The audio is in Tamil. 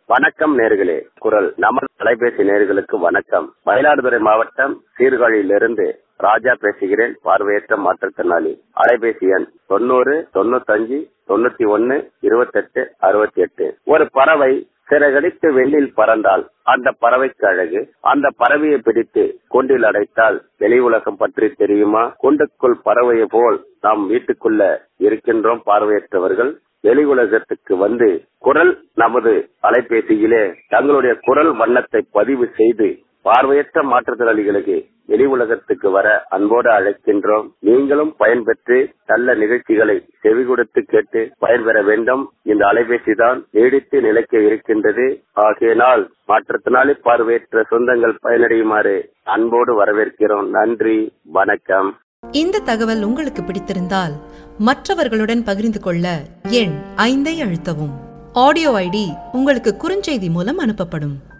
வணக்கம் நேர்களே குரல் நமது தொலைபேசி நேர்களுக்கு வணக்கம் மயிலாடுதுறை மாவட்டம் சீர்காழியிலிருந்து ராஜா பேசுகிறேன் பார்வையற்ற மாற்றுத்திறனாளி அலைபேசி எண் தொண்ணூறு தொண்ணூத்தஞ்சு தொண்ணூத்தி ஒன்னு இருபத்தெட்டு அறுபத்தி எட்டு ஒரு பறவை சிறகடித்து வெள்ளில் பறந்தால் அந்த பறவைக்கு அழகு அந்த பறவையை பிடித்து கூண்டில் அடைத்தால் வெளி உலகம் பற்றி தெரியுமா கூண்டுக்குள் பறவையை போல் நாம் வீட்டுக்குள்ள இருக்கின்றோம் பார்வையற்றவர்கள் வெளி உலகத்துக்கு வந்து குரல் நமது அலைபேசியிலே தங்களுடைய குரல் வண்ணத்தை பதிவு செய்து பார்வையற்ற மாற்றுத்திறனாளிகளுக்கு வெளி உலகத்துக்கு வர அன்போடு அழைக்கின்றோம் நீங்களும் பயன்பெற்று நல்ல நிகழ்ச்சிகளை செவி கொடுத்து கேட்டு பயன்பெற வேண்டும் இந்த அலைபேசி தான் நீடித்து நிலைக்க இருக்கின்றது ஆகையினால் மாற்றுத்திறனாளி பார்வையற்ற சொந்தங்கள் பயனடையுமாறு அன்போடு வரவேற்கிறோம் நன்றி வணக்கம் இந்த தகவல் உங்களுக்கு பிடித்திருந்தால் மற்றவர்களுடன் பகிர்ந்து கொள்ள எண் ஐந்தை அழுத்தவும் ஆடியோ ஐடி உங்களுக்கு குறுஞ்செய்தி மூலம் அனுப்பப்படும்